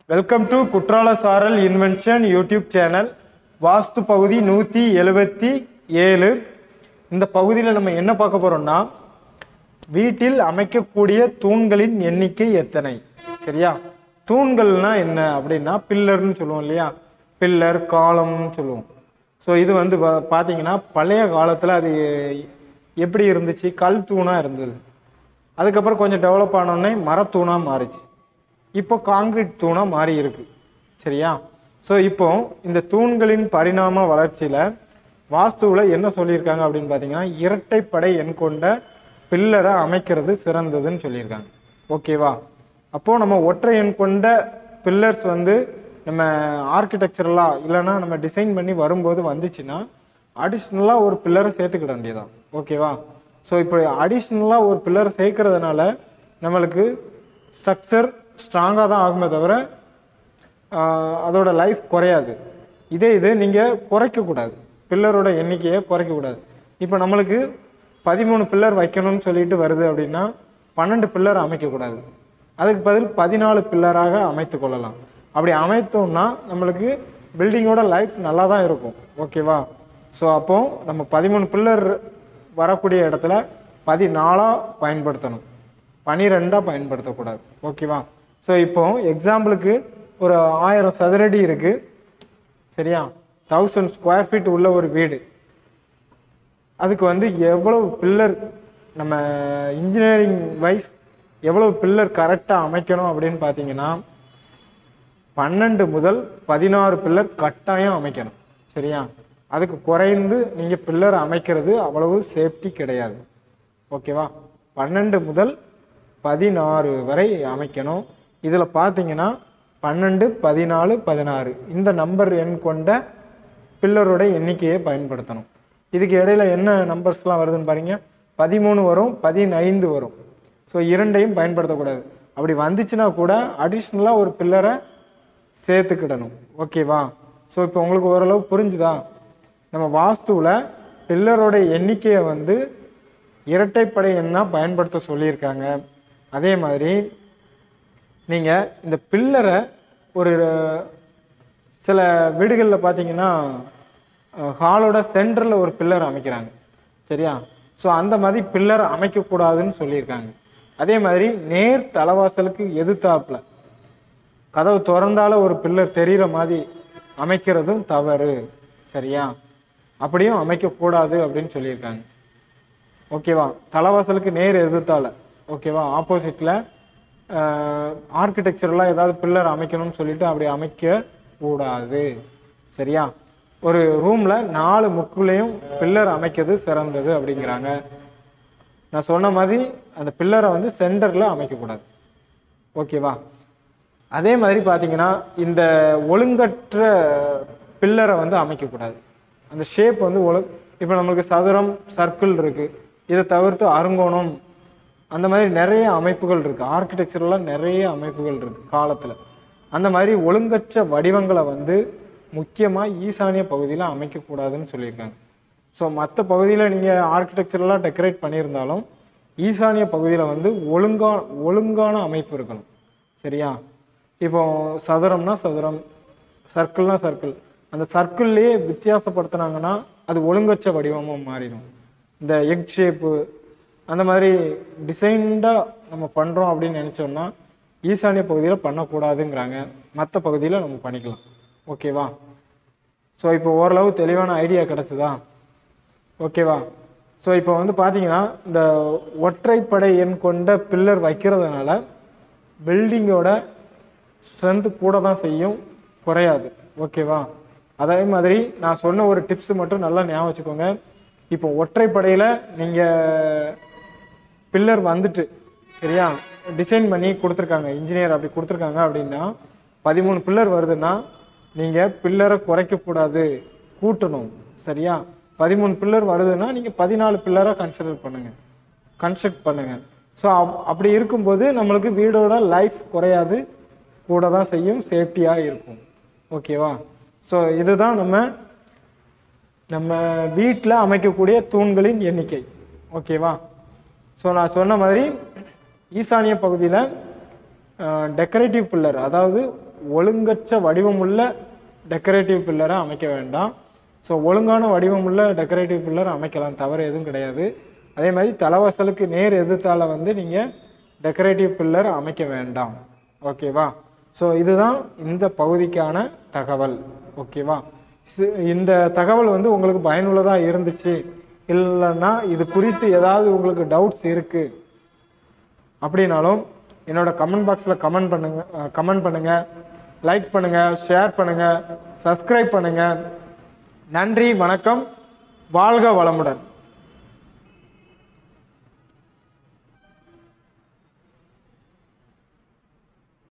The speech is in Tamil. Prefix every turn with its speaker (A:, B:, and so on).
A: வெல்கம் டு குற்றால சாரல் இன்வென்ஷன் யூடியூப் சேனல் வாஸ்து பகுதி நூற்றி எழுபத்தி ஏழு இந்த பகுதியில் நம்ம என்ன பார்க்க போறோம்னா வீட்டில் அமைக்கக்கூடிய தூண்களின் எண்ணிக்கை எத்தனை சரியா தூண்கள்னா என்ன அப்படின்னா பில்லர்னு சொல்லுவோம் இல்லையா பில்லர் காலம்னு சொல்லுவோம் ஸோ இது வந்து பா- பார்த்தீங்கன்னா பழைய காலத்தில் அது எப்படி இருந்துச்சு கல் தூணாக இருந்தது அதுக்கப்புறம் கொஞ்சம் டெவலப் ஆனோடனே மரத்தூணாக மாறிச்சு இப்போ காங்கிரீட் தூணாக மாறி இருக்கு சரியா ஸோ இப்போ இந்த தூண்களின் பரிணாம வளர்ச்சியில் வாஸ்துவில் என்ன சொல்லியிருக்காங்க அப்படின்னு பார்த்தீங்கன்னா இரட்டைப்படை எண் கொண்ட பில்லரை அமைக்கிறது சிறந்ததுன்னு சொல்லியிருக்காங்க ஓகேவா அப்போது நம்ம ஒற்றை எண் கொண்ட பில்லர்ஸ் வந்து நம்ம ஆர்கிடெக்சரலாக இல்லைன்னா நம்ம டிசைன் பண்ணி வரும்போது வந்துச்சுன்னா அடிஷ்னலாக ஒரு பில்லரை சேர்த்துக்கிட வேண்டியதான் ஓகேவா ஸோ இப்போ அடிஷ்னலாக ஒரு பில்லரை சேர்க்கறதுனால நம்மளுக்கு ஸ்ட்ரக்சர் ஸ்ட்ராங்காக தான் ஆகுமே தவிர ஆஹ், அதோட லைஃப் குறையாது இதே இது நீங்கள் குறைக்கக்கூடாது பில்லரோட எண்ணிக்கையை குறைக்கக்கூடாது இப்போ நம்மளுக்கு பதிமூணு பில்லர் வைக்கணும்னு சொல்லிட்டு வருது அப்படின்னா பன்னெண்டு பில்லர் அமைக்கக்கூடாது அதுக்கு பதில் பதினாலு பில்லராக அமைத்து கொள்ளலாம் அப்படி அமைத்தோம்னா நம்மளுக்கு பில்டிங்கோட லைஃப் நல்லா தான் இருக்கும் ஓகேவா ஸோ அப்போ நம்ம பதிமூணு பில்லர் வரக்கூடிய இடத்துல பதினாலாக பயன்படுத்தணும் பனிரெண்டாக பயன்படுத்தக்கூடாது ஓகேவா ஸோ இப்போ எக்ஸாம்பிளுக்கு ஒரு ஆயிரம் சதுரடி இருக்கு சரியா தௌசண்ட் ஸ்கொயர் ஃபீட் உள்ள ஒரு வீடு அதுக்கு வந்து எவ்வளவு பில்லர் நம்ம இன்ஜினியரிங் வைஸ் எவ்வளவு பில்லர் கரெக்டாக அமைக்கணும் அப்படின்னு பார்த்தீங்கன்னா பன்னெண்டு முதல் பதினாறு பில்லர் கட்டாயம் அமைக்கணும் சரியா அதுக்கு குறைந்து நீங்கள் பில்லர் அமைக்கிறது அவ்வளவு சேஃப்டி கிடையாது ஓகேவா பன்னெண்டு முதல் பதினாறு வரை அமைக்கணும் இதில் பார்த்தீங்கன்னா பன்னெண்டு பதினாலு பதினாறு இந்த நம்பர் எண் கொண்ட பில்லரோட எண்ணிக்கையை பயன்படுத்தணும் இதுக்கு இடையில என்ன நம்பர்ஸ்லாம் வருதுன்னு பாருங்க பதிமூணு வரும் பதினைந்து வரும் ஸோ இரண்டையும் பயன்படுத்தக்கூடாது அப்படி வந்துச்சுன்னா கூட அடிஷ்னலாக ஒரு பில்லரை சேர்த்துக்கிடணும் ஓகேவா ஸோ இப்போ உங்களுக்கு ஓரளவு புரிஞ்சுதா நம்ம வாஸ்துவில் பில்லரோட எண்ணிக்கையை வந்து இரட்டைப்படை எண்ணா பயன்படுத்த சொல்லியிருக்காங்க அதே மாதிரி நீங்கள் இந்த பில்லரை ஒரு சில வீடுகளில் பார்த்தீங்கன்னா ஹாலோட சென்டரில் ஒரு பில்லர் அமைக்கிறாங்க சரியா ஸோ அந்த மாதிரி பில்லர் அமைக்கக்கூடாதுன்னு சொல்லியிருக்காங்க அதே மாதிரி நேர் தலைவாசலுக்கு எதிர்த்தாப்புல கதவு திறந்தால ஒரு பில்லர் தெரிகிற மாதிரி அமைக்கிறதும் தவறு சரியா அப்படியும் அமைக்கக்கூடாது அப்படின்னு சொல்லியிருக்காங்க ஓகேவா தலைவாசலுக்கு நேர் எதிர்த்தால ஓகேவா ஆப்போசிட்டில் ஆர்கிடெக்சரெலாம் ஏதாவது பில்லர் அமைக்கணும்னு சொல்லிட்டு அப்படி அமைக்க கூடாது சரியா ஒரு ரூமில் நாலு முக்குலையும் பில்லர் அமைக்கிறது சிறந்தது அப்படிங்கிறாங்க நான் சொன்ன மாதிரி அந்த பில்லரை வந்து சென்டரில் அமைக்கக்கூடாது ஓகேவா அதே மாதிரி பார்த்தீங்கன்னா இந்த ஒழுங்கற்ற பில்லரை வந்து அமைக்கக்கூடாது அந்த ஷேப் வந்து ஒழு இப்போ நம்மளுக்கு சதுரம் சர்க்கிள் இருக்குது இதை தவிர்த்து அருங்கோணம் அந்த மாதிரி நிறைய அமைப்புகள் இருக்குது ஆர்கிடெக்சரில் நிறைய அமைப்புகள் இருக்குது காலத்தில் அந்த மாதிரி ஒழுங்கற்ற வடிவங்களை வந்து முக்கியமாக ஈசானிய பகுதியில் அமைக்கக்கூடாதுன்னு சொல்லியிருக்காங்க ஸோ மற்ற பகுதியில் நீங்கள் ஆர்கிடெக்சரெலாம் டெக்கரேட் பண்ணியிருந்தாலும் ஈசானிய பகுதியில் வந்து ஒழுங்கா ஒழுங்கான அமைப்பு இருக்கணும் சரியா இப்போ சதுரம்னா சதுரம் சர்க்கிள்னா சர்க்கிள் அந்த சர்க்கிள்லேயே வித்தியாசப்படுத்துனாங்கன்னா அது ஒழுங்கற்ற வடிவமாக மாறிடும் இந்த எக் ஷேப்பு அந்த மாதிரி டிசைன்டாக நம்ம பண்ணுறோம் அப்படின்னு நினச்சோம்னா ஈசானிய பகுதியில் பண்ணக்கூடாதுங்கிறாங்க மற்ற பகுதியில் நம்ம பண்ணிக்கலாம் ஓகேவா ஸோ இப்போ ஓரளவு தெளிவான ஐடியா கிடச்சிதா ஓகேவா ஸோ இப்போ வந்து பார்த்தீங்கன்னா இந்த ஒற்றைப்படை எண் கொண்ட பில்லர் வைக்கிறதுனால பில்டிங்கோட ஸ்ட்ரென்த் கூட தான் செய்யும் குறையாது ஓகேவா அதே மாதிரி நான் சொன்ன ஒரு டிப்ஸ் மட்டும் நல்லா ஞாபகம் வச்சுக்கோங்க இப்போ ஒற்றைப்படையில் நீங்கள் பில்லர் வந்துட்டு சரியா டிசைன் பண்ணி கொடுத்துருக்காங்க இன்ஜினியர் அப்படி கொடுத்துருக்காங்க அப்படின்னா பதிமூணு பில்லர் வருதுன்னா நீங்கள் பில்லரை குறைக்கக்கூடாது கூட்டணும் சரியா பதிமூணு பில்லர் வருதுன்னா நீங்கள் பதினாலு பில்லரை கன்சிடர் பண்ணுங்க கன்ஸ்ட்ரக்ட் பண்ணுங்க ஸோ அப்படி இருக்கும்போது நம்மளுக்கு வீடோட லைஃப் குறையாது கூட தான் செய்யும் சேஃப்டியாக இருக்கும் ஓகேவா ஸோ இதுதான் நம்ம நம்ம வீட்டில் அமைக்கக்கூடிய தூண்களின் எண்ணிக்கை ஓகேவா ஸோ நான் சொன்ன மாதிரி ஈசானிய பகுதியில் டெக்கரேட்டிவ் பில்லர் அதாவது ஒழுங்கற்ற வடிவமுள்ள டெக்கரேட்டிவ் பில்லரை அமைக்க வேண்டாம் ஸோ ஒழுங்கான வடிவமுள்ள டெக்கரேட்டிவ் பில்லர் அமைக்கலாம் தவறு எதுவும் கிடையாது அதே மாதிரி தலைவாசலுக்கு நேர் எதிர்த்தால வந்து நீங்கள் டெக்கரேட்டிவ் பில்லர் அமைக்க வேண்டாம் ஓகேவா ஸோ இதுதான் இந்த பகுதிக்கான தகவல் ஓகேவா சி- இந்த தகவல் வந்து உங்களுக்கு பயனுள்ளதாக இருந்துச்சு இல்லைன்னா இது குறித்து ஏதாவது உங்களுக்கு டவுட்ஸ் இருக்குது அப்படின்னாலும் என்னோட கமெண்ட் பாக்ஸில் கமெண்ட் பண்ணுங்க கமெண்ட் பண்ணுங்க லைக் பண்ணுங்க ஷேர் பண்ணுங்க சப்ஸ்கிரைப் பண்ணுங்க நன்றி வணக்கம் வாழ்க வளமுடன்